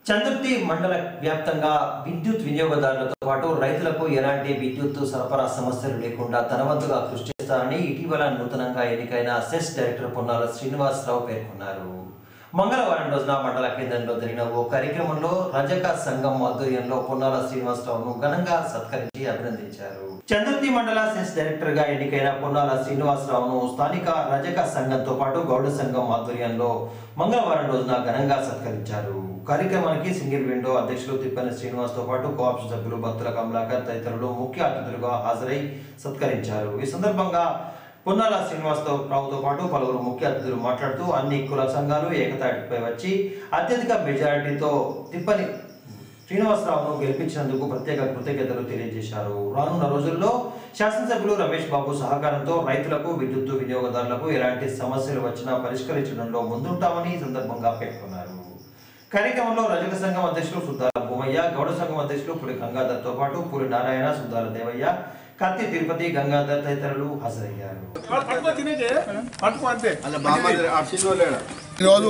చందుర్తి మండల వ్యాప్తంగా విద్యుత్ వినియోగదారులతో పాటు రైతులకు ఎలాంటి విద్యుత్ సరఫరా సమస్యలు లేకుండా తన వంతుగా కృషి చేస్తారని ఇటీవల నూతనంగా ఎన్నికైన సెస్ డైరెక్టర్ పొన్నాల శ్రీనివాసరావు పేర్కొన్నారు మంగళవారం రోజున మండల కేంద్రంలో జరిగిన ఓ కార్యక్రమంలో రజక సంఘం ఆధ్వర్యంలో పొన్నాల శ్రీనివాసరావును ఘనంగా సత్కరించి అభినందించారు చందుర్తి మండల సెస్ డైరెక్టర్ గా ఎన్నికైన పొన్నాల శ్రీనివాసరావును స్థానిక రజక సంఘంతో పాటు గౌడ సంఘం ఆధ్వర్యంలో మంగళవారం రోజున ఘనంగా సత్కరించారు కార్యక్రమానికి సింగిల్ విండో అధ్యక్షులు తిప్పని శ్రీనివాస్ తో పాటు కోఆప్షన్ సభ్యులు భక్తుల కమలాకర్ తదితరులు ముఖ్య అతిథులుగా హాజరై సత్కరించారు ఈ సందర్భంగా పొన్నాల శ్రీనివాసతో రావుతో పాటు పలువురు ముఖ్య అతిథులు మాట్లాడుతూ అన్ని కుల సంఘాలు ఏకతాటిపై వచ్చి అత్యధిక మెజారిటీతో తిప్పని శ్రీనివాసరావును గెలిపించినందుకు ప్రత్యేక కృతజ్ఞతలు తెలియజేశారు రానున్న రోజుల్లో శాసనసభ్యులు రమేష్ బాబు సహకారంతో రైతులకు విద్యుత్తు వినియోగదారులకు ఎలాంటి సమస్యలు వచ్చినా పరిష్కరించడంలో ముందుంటామని ఈ సందర్భంగా పేర్కొన్నారు కార్యక్రమంలో రజక సంఘం అధ్యక్షులు సుద్దాల భూమయ్య గౌడ సంఘం అధ్యక్షులు పులి గంగాధర్ తో పాటు పులి నారాయణ సుద్దాల దేవయ్య కత్తి తిరుపతి గంగాధర్ తదితరులు హాజరయ్యారు పట్టుకో తినేకే పట్టుకో అంతే అలా బామ్మ ఆ చిన్నో లేడా ఈరోజు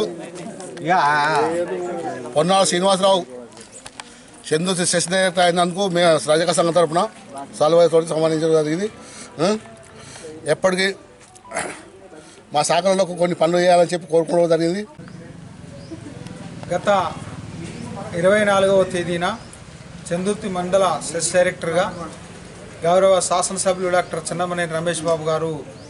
పొన్నాల శ్రీనివాసరావు చందు సెషన్ డైరెక్టర్ అయినందుకు మేము రజక సంఘం తరపున సలవాయితో సంబంధించడం జరిగింది ఆ? ఎప్పటికీ మా శాఖలలో కొన్ని పనులు చేయాలని చెప్పి కోరుకోవడం జరిగింది గత ఇరవై నాలుగవ తేదీన చందుర్తి మండల సెస్ డైరెక్టర్గా గౌరవ శాసనసభ్యులు డాక్టర్ చెన్నమనేని రమేష్ బాబు గారు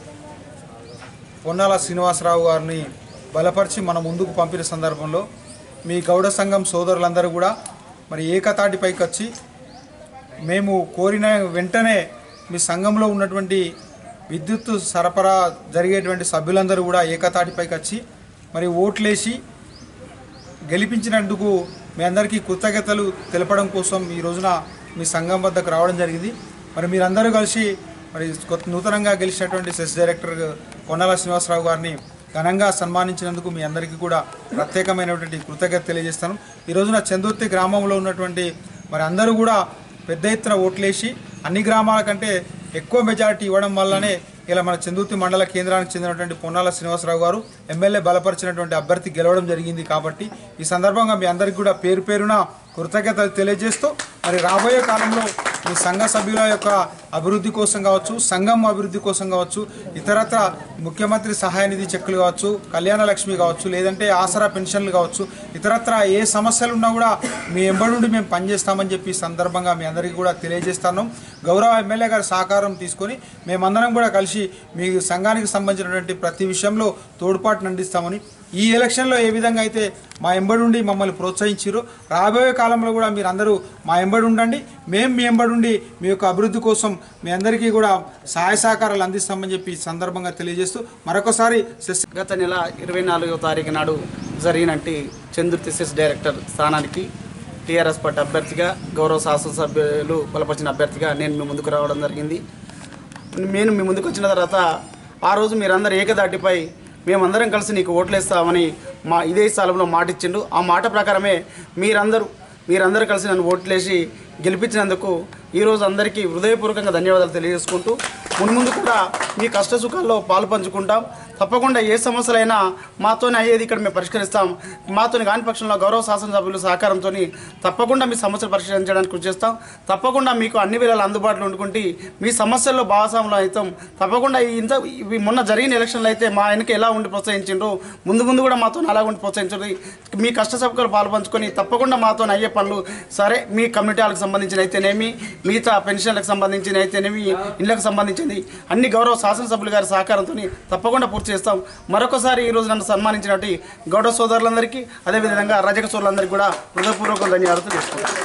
పొన్నాల శ్రీనివాసరావు గారిని బలపరిచి మన ముందుకు పంపిన సందర్భంలో మీ గౌడ సంఘం సోదరులందరూ కూడా మరి ఏకతాటిపైకి వచ్చి మేము కోరిన వెంటనే మీ సంఘంలో ఉన్నటువంటి విద్యుత్ సరఫరా జరిగేటువంటి సభ్యులందరూ కూడా ఏకతాటిపైకి వచ్చి మరి ఓట్లేసి గెలిపించినందుకు మీ అందరికీ కృతజ్ఞతలు తెలపడం కోసం ఈ రోజున మీ సంఘం వద్దకు రావడం జరిగింది మరి మీరందరూ కలిసి మరి కొత్త నూతనంగా గెలిచినటువంటి సెస్ డైరెక్టర్ కొన్నాల శ్రీనివాసరావు గారిని ఘనంగా సన్మానించినందుకు మీ అందరికీ కూడా ప్రత్యేకమైనటువంటి కృతజ్ఞత తెలియజేస్తాను ఈ రోజున చందుర్తి గ్రామంలో ఉన్నటువంటి మరి అందరూ కూడా పెద్ద ఎత్తున ఓట్లేసి అన్ని గ్రామాల కంటే ఎక్కువ మెజారిటీ ఇవ్వడం వల్లనే ఇలా మన చందుర్తి మండల కేంద్రానికి చెందినటువంటి పొన్నాల శ్రీనివాసరావు గారు ఎమ్మెల్యే బలపరిచినటువంటి అభ్యర్థి గెలవడం జరిగింది కాబట్టి ఈ సందర్భంగా మీ అందరికీ కూడా పేరు పేరున కృతజ్ఞతలు తెలియజేస్తూ మరి రాబోయే కాలంలో మీ సంఘ సభ్యుల యొక్క అభివృద్ధి కోసం కావచ్చు సంఘం అభివృద్ధి కోసం కావచ్చు ఇతరత్ర ముఖ్యమంత్రి సహాయ నిధి చెక్కులు కావచ్చు కళ్యాణ లక్ష్మి కావచ్చు లేదంటే ఆసరా పెన్షన్లు కావచ్చు ఇతరత్ర ఏ సమస్యలు ఉన్నా కూడా మీ ఎంబడి నుండి మేము పనిచేస్తామని చెప్పి ఈ సందర్భంగా మీ అందరికీ కూడా తెలియజేస్తాను గౌరవ ఎమ్మెల్యే గారి సహకారం తీసుకొని మేమందరం కూడా కలిసి మీ సంఘానికి సంబంధించినటువంటి ప్రతి విషయంలో తోడ్పాటును అందిస్తామని ఈ ఎలక్షన్లో ఏ విధంగా అయితే మా ఎంబడి ఉండి మమ్మల్ని ప్రోత్సహించారో రాబోయే కాలంలో కూడా మీరు అందరూ మా ఎంబడి ఉండండి మేము మీ ఎంబడి ఉండి మీ యొక్క అభివృద్ధి కోసం మీ అందరికీ కూడా సహాయ సహకారాలు అందిస్తామని చెప్పి ఈ సందర్భంగా తెలియజేస్తూ మరొకసారి సెస్ గత నెల ఇరవై నాలుగో తారీఖు నాడు జరిగినట్టు చంద్రుతి సెస్ డైరెక్టర్ స్థానానికి టీఆర్ఎస్ పార్టీ అభ్యర్థిగా గౌరవ శాసనసభ్యులు బలపరిచిన అభ్యర్థిగా నేను మీ ముందుకు రావడం జరిగింది నేను మీ ముందుకు వచ్చిన తర్వాత ఆ రోజు మీరందరూ ఏకదాటిపై మేమందరం కలిసి నీకు ఓట్లేస్తామని మా ఇదే స్థలంలో మాట ఇచ్చిండు ఆ మాట ప్రకారమే మీరందరూ మీరందరూ కలిసి నన్ను ఓట్లేసి గెలిపించినందుకు ఈరోజు అందరికీ హృదయపూర్వకంగా ధన్యవాదాలు తెలియజేసుకుంటూ మున్ముందు కూడా మీ కష్ట సుఖాల్లో పాలు పంచుకుంటాం తప్పకుండా ఏ సమస్యలైనా మాతోనే అయ్యేది ఇక్కడ మేము పరిష్కరిస్తాం మాతోని కాని పక్షంలో గౌరవ శాసనసభ్యుల సహకారంతో తప్పకుండా మీ సమస్యలు పరిష్కరించడానికి కృషి చేస్తాం తప్పకుండా మీకు అన్ని వేళలు అందుబాటులో ఉండుకుంటే మీ సమస్యల్లో భాగస్వాములు అవుతాం తప్పకుండా ఈ ఇంత ఇవి మొన్న జరిగిన ఎలక్షన్లు అయితే మా ఆయనకి ఎలా ఉండి ప్రోత్సహించిండ్రో ముందు ముందు కూడా మాతో అలా ఉండి ప్రోత్సహించండి మీ కష్ట సభ్యులు పాలు పంచుకొని తప్పకుండా మాతో అయ్యే పనులు సరే మీ కమ్యూనిటీ వాళ్ళకి సంబంధించిన అయితేనేమి మిగతా పెన్షన్లకు సంబంధించిన అయితేనేమి ఇళ్ళకి సంబంధించింది అన్ని గౌరవ శాసనసభ్యులు గారి సహకారంతో తప్పకుండా పూర్తి చేస్తాం మరొకసారి ఈ రోజు నన్ను సన్మానించినట్టు గౌరవ సోదరులందరికీ అదేవిధంగా రజక సోదరులందరికీ కూడా హృదయపూర్వక ధన్యవాదాలు తెలుసుకుంటాం